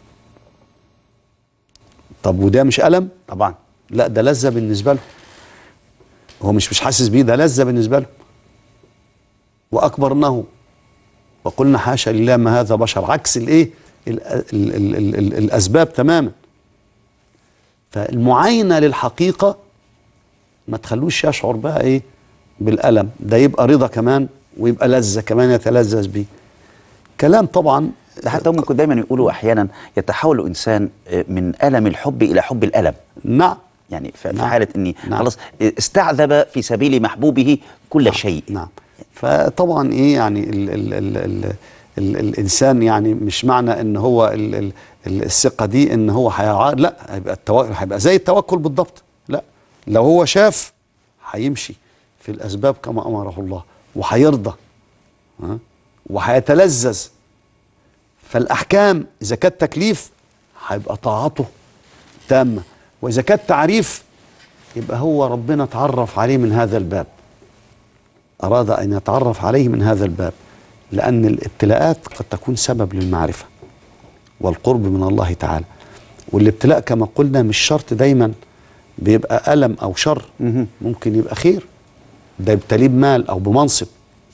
طب وده مش الم طبعا لا ده لذه بالنسبه له هو مش مش حاسس بيه ده لذه بالنسبه له واكبرناه وقلنا حاشا لله ما هذا بشر عكس الايه ال- ال- ال- ال- ال- الاسباب تماما فالمعاينه للحقيقه ما تخلوش يشعر بقى ايه بالالم ده يبقى رضا كمان ويبقى لذه كمان يتلذذ بيه كلام طبعا ده حتى هم ممكن دايما يقولوا احيانا يتحول الانسان آه، من الم الحب الى حب الالم نعم يعني ف- في نعم. حاله اني نعم. خلاص استعذب في سبيل محبوبه كل شيء نعم فطبعا ايه يعني ال ال ال ال ال الانسان يعني مش معنى ان هو ال ال ال الثقه دي ان هو هيعا لا هيبقى التوكل هيبقى زي التوكل بالضبط لا لو هو شاف هيمشي في الاسباب كما امره الله وهيرضى ها؟ وهيتلذذ فالاحكام اذا كانت تكليف هيبقى طاعته تامه واذا كانت تعريف يبقى هو ربنا اتعرف عليه من هذا الباب أراد أن يتعرف عليه من هذا الباب لأن الابتلاءات قد تكون سبب للمعرفة والقرب من الله تعالى والابتلاء كما قلنا مش شرط دايما بيبقى ألم أو شر ممكن يبقى خير ده يبتليه بمال أو بمنصب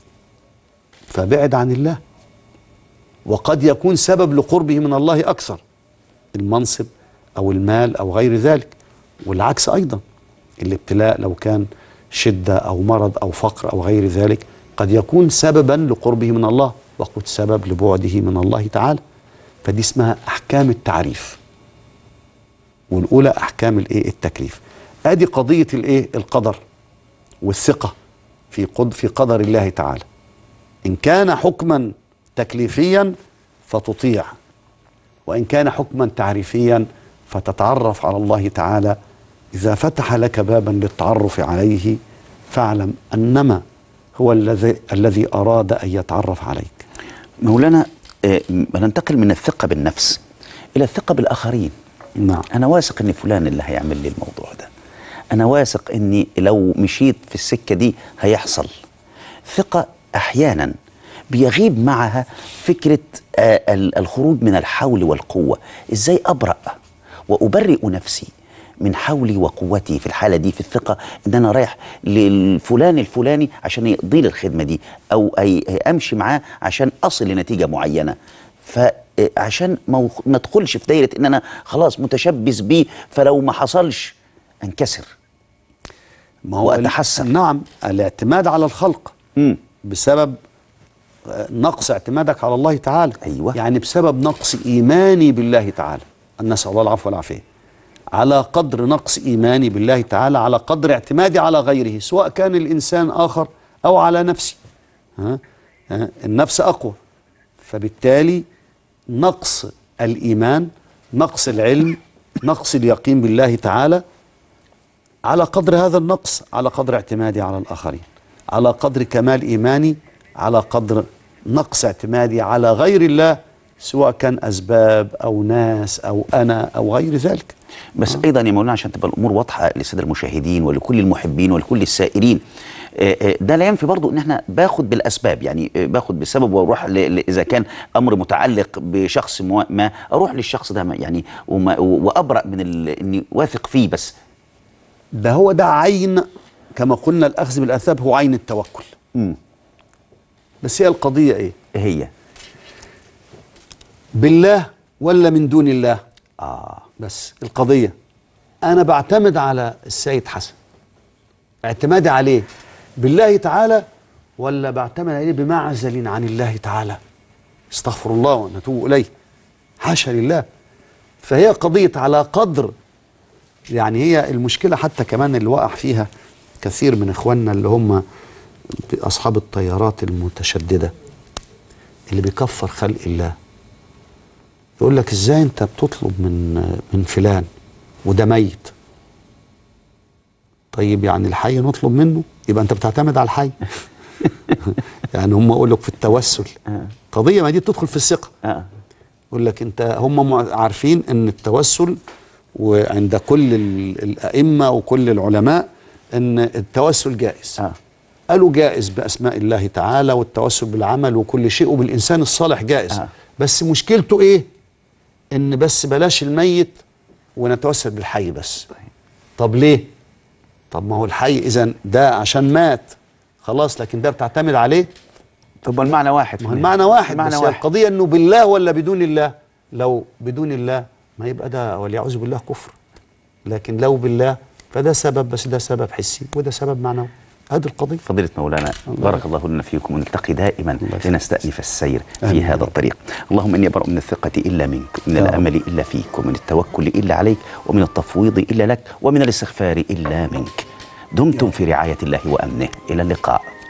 فبعد عن الله وقد يكون سبب لقربه من الله أكثر المنصب أو المال أو غير ذلك والعكس أيضا الابتلاء لو كان شدة أو مرض أو فقر أو غير ذلك قد يكون سببا لقربه من الله وقد سبب لبعده من الله تعالى فدي اسمها أحكام التعريف والأولى أحكام الإيه التكليف أدي قضية الإيه القدر والثقة في قد في قدر الله تعالى إن كان حكما تكليفيا فتطيع وإن كان حكما تعريفيا فتتعرف على الله تعالى إذا فتح لك بابا للتعرف عليه فاعلم أنما هو الذي الذي أراد أن يتعرف عليك مولانا آه، ننتقل من الثقة بالنفس إلى الثقة بالآخرين نعم أنا واثق إن فلان اللي هيعمل لي الموضوع ده أنا واثق إني لو مشيت في السكة دي هيحصل ثقة أحيانا بيغيب معها فكرة آه، ال- الخروج من الحول والقوة إزاي أبرأ وأبرئ نفسي من حولي وقوتي في الحالة دي في الثقة إن أنا رايح للفلان الفلاني عشان يقضي لي الخدمة دي أو أي أمشي معاه عشان أصل لنتيجة معينة فعشان ما وخ- ما ادخلش في دايرة إن أنا خلاص متشبث بيه فلو ما حصلش أنكسر ما هو وأتحسر نعم الاعتماد على الخلق مم. بسبب آه، نقص اعتمادك على الله تعالى أيوة. يعني بسبب نقص إيماني بالله تعالى أن نسأل الله العفو والعافية على قدر نقص إيماني بالله تعالى على قدر اعتمادي على غيره سواء كان الإنسان آخر أو على نفسي ها؟ ها؟ النفس أقوى فبالتالي نقص الإيمان نقص العلم نقص اليقين بالله تعالى على قدر هذا النقص على قدر اعتمادي على الآخرين على قدر كمال إيماني على قدر نقص اعتمادي على غير الله سواء كان أسباب أو ناس أو أنا أو غير ذلك بس ايضا يا مولانا عشان تبقى الامور واضحه للساده المشاهدين ولكل المحبين ولكل السائرين آه، آه، ده لا ينفي برضو ان احنا باخد بالاسباب يعني آه، باخد بالسبب واروح ل- ل- اذا كان امر متعلق بشخص مو- ما اروح للشخص ده ما- يعني وما وابرا من ال- اني واثق فيه بس ده هو ده عين كما قلنا الأخذ بالأسباب هو عين التوكل مم. بس هي القضية إيه هي بالله ولا من دون الله اه بس القضية أنا بعتمد على السيد حسن اعتمادي عليه بالله تعالى ولا بعتمد عليه بمعزل عن الله تعالى استغفر الله ونتوب إليه حاشا لله فهي قضية على قدر يعني هي المشكلة حتى كمان اللي وقع فيها كثير من إخواننا اللي هم أصحاب الطيارات المتشددة اللي بيكفر خلق الله يقول لك ازاي انت بتطلب من من فلان وده ميت طيب يعني الحي نطلب منه يبقى انت بتعتمد على الحي يعني هم يقول لك في التوسل قضيه ما دي بتدخل في الثقه اه يقول لك انت هم مع- عارفين ان التوسل وعند كل ال- الائمه وكل العلماء ان التوسل جائز اه قالوا جائز باسماء الله تعالى والتوسل بالعمل وكل شيء وبالانسان الصالح جائز آه. بس مشكلته ايه ان بس بلاش الميت ونتوسل بالحي بس طب ليه طب ما هو الحي اذا ده عشان مات خلاص لكن ده بتعتمد عليه طب المعنى واحد ما هو المعنى واحد المعنى بس هي واحد القضيه انه بالله ولا بدون الله لو بدون الله ما يبقى ده والعياذ بالله كفر لكن لو بالله فده سبب بس ده سبب حسي وده سبب معنوي هذه القضيه فضيلة مولانا بارك الله لنا فيكم ونلتقي دائما لنستأنف السير في آمين. هذا الطريق اللهم إني أبرأ من الثقة إلا منك من يا رب. الأمل إلا فيك ومن التوكل إلا عليك ومن التفويض إلا لك ومن الاستغفار إلا منك دمتم في رعاية الله وأمنه إلى اللقاء